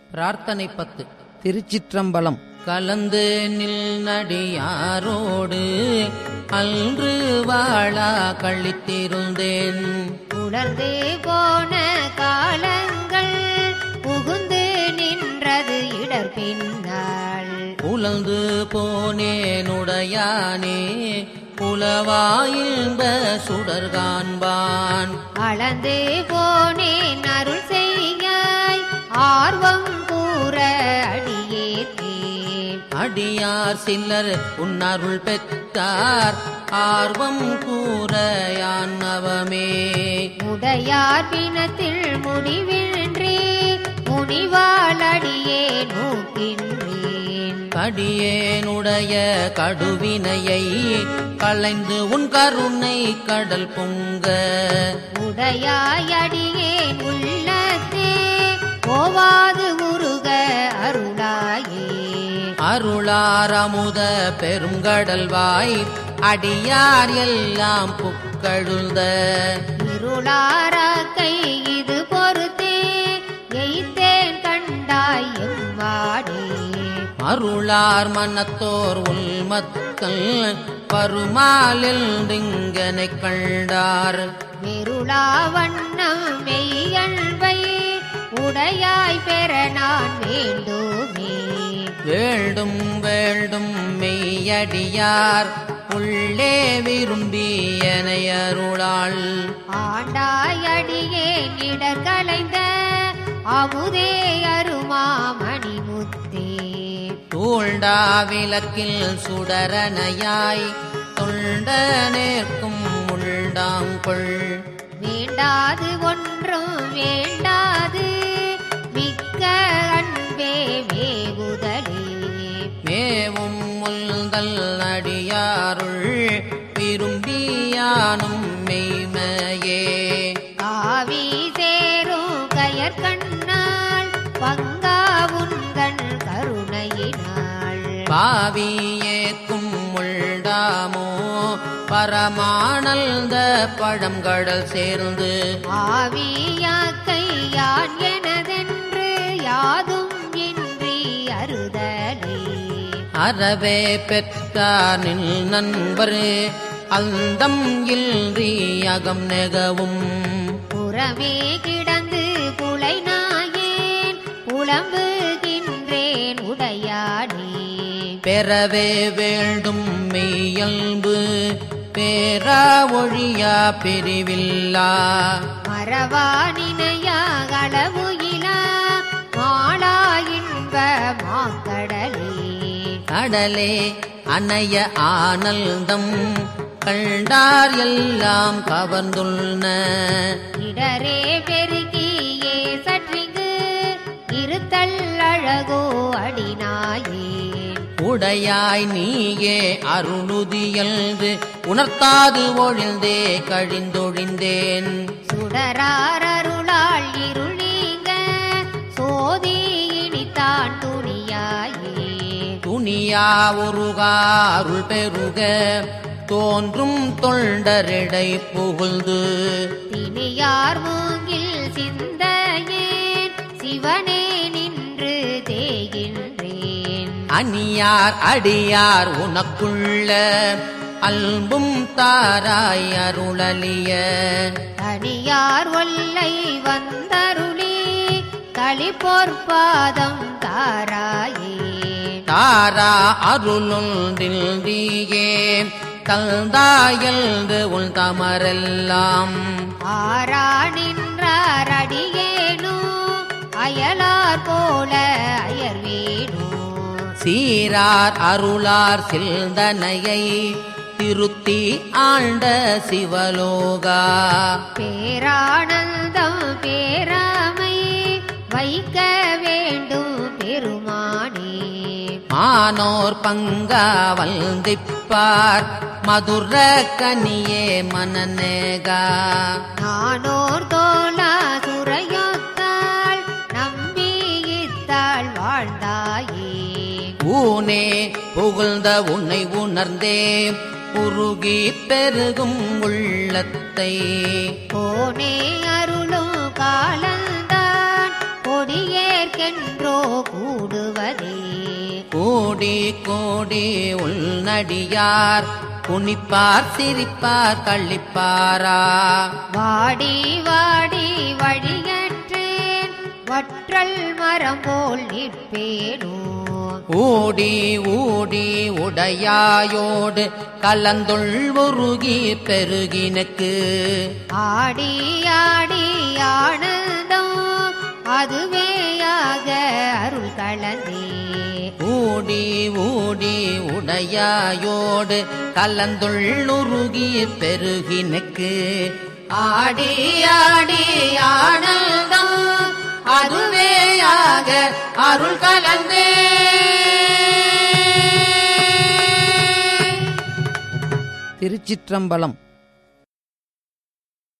பிரார்த்தனை பத்து திருச்சிற்றம்பலம் கலந்து நில் நடியாரோடு அன்று வாழா கழித்திருந்தேன் உலர்ந்து போன காலங்கள் புகுந்து நின்றது இடர் பின்னால் உழந்து போனேனுடையானே உலவாயில்ப சுடர் காண்பான் அளந்து போனேன் அருள் செய்யாய் ஆர்வம் கூற அடியேற்கேன் அடியார் சிலர் உன்னருள் பெற்றார் ஆர்வம் கூற யான் அவமே உடையார் பிணத்தில் முடிவின்றி முனிவாள் அடியே நோக்கின்றேன் கடியேனுடைய கடுவினையை களைந்து உன் கருணை கடல் பொங்க உடையாய் அடியேன் உள்ளத்தே போவாது உருக அருளாயே அருளாரமுத பெருங்கடல்வாய் அடியார் எல்லாம் புக்கழுந்த இருளாராக்கை இது பொறுத்தே எய்த்தேன் கண்டாய் எம்மாடே அருளார் மனத்தோர் உள்மக்கள் பருமாலில் திங்கனை கண்டார் வெருளா வண்ணம் மெய்யல்வை உடையாய் பெற நான் வேண்டுமே வேண்டும் வேண்டும் மெய்யடியார் உள்ளே விரும்பி எனை அருளாள் ஆண்டாய் அடியேன் இடர் கலைந்த அமுதே அருமாமணி முத்தே தூண்டா விளக்கில் சுடரனையாய் தொண்ட நேர்க்கும் உண்டாங்கொள் வேண்டாது ஒன்றும் வேண்டாது மிக்க அன்பே வேகுதலே மேவும் முல்தல் அடியாருள் விரும்பியானும் மெய்மையே காவி சேரும் கயற்கண்ணாள் பங்கா உந்தன் கருணையினாள் பாவியேக்கும் முள்டாமோ பரமானந்த பழங்கடல் சேர்ந்து ஆவியாக்கை யான் எனதென்று யாதும் இன்றி அறுதலே அறவே பெற்றார் நின் நண்பர் அந்தம் இல்றி அகம் நெகவும் புறமே கிடந்து புலை நாயேன் புலம்புகின்றேன் உடையானே பெறவே வேண்டும் மெய்யல்பு பேரா ஒழியா பிரிவில்லா மறவா நினையாக அளவு இலா மாளா இன்ப மாக்கடலே கடலே அணைய ஆனந்தம் கண்டார் எல்லாம் கவர்ந்துள்ளன இடரே பெருகியே சற்றிங்கு இருத்தல் அழகோ அடினாயே உடையாய் நீயே அருளுதியல்து உணர்த்தாது ஒழிந்தே கழிந்தொழிந்தேன் சுடரார் அருளால் இருள் நீங்க சோதி இனித்தான் துணியாயே துணியா ஒருகா அருள் பெருக தோன்றும் தொண்டரிடை புகழ்ந்து திணியார் மூங்கில் சிந்தையேன் சிவனே நின்று தேகின்றேன் அணியார் அடியார் உனக்குள்ள அல்பும் தாராய் அருளலிய தனியார் ஒல்லை வந்தருளி களிப்பொற்பாதம் தாராயே தாரா அருளொன்றில்தியே தந்தாயல்து உள் தமரெல்லாம் ஆரா நின்றார் அடியேனோ அயலார் போல அயர்வேனோ சீரார் அருளார் சில்தனையை திருத்தி ஆண்ட சிவலோகா பேரானந்தம் பேராமை வைக்க வேண்டும் பெருமானே மானோர் பங்கா வந்திப்பார் மதுர கனியே மனநேகா நானோர் தோலா சுரையொத்தாள் நம்பியித்தாள் வாழ்ந்தாயே ஊனே புகழ்ந்த உன்னை உணர்ந்தே உருகி பெருகும் உள்ளத்தை போனே அருளும் காலந்தான் கொடியேற்கென்றோ கூடுவதே கோடி கோடி உள்நடியார் குனிப்பார் சிரிப்பார் கள்ளிப்பாரா வாடி வாடி வழியற்றேன் வற்றல் மரம் போல் நிற்பேனோ ஓடி ஓடி உடையாயோடு கலந்துள் உருகி பெருகினுக்கு ஆடி ஆடி ஆனந்தம் அதுவேயாக அருள் கலந்தே ஊடி ஊடி உடையாயோடு கலந்துள்ளுருகி பெருகினுக்கு ஆடி ஆடி ஆனந்தம் அதுவேயாக அருள் கலந்தே திருச்சிற்றம்பலம்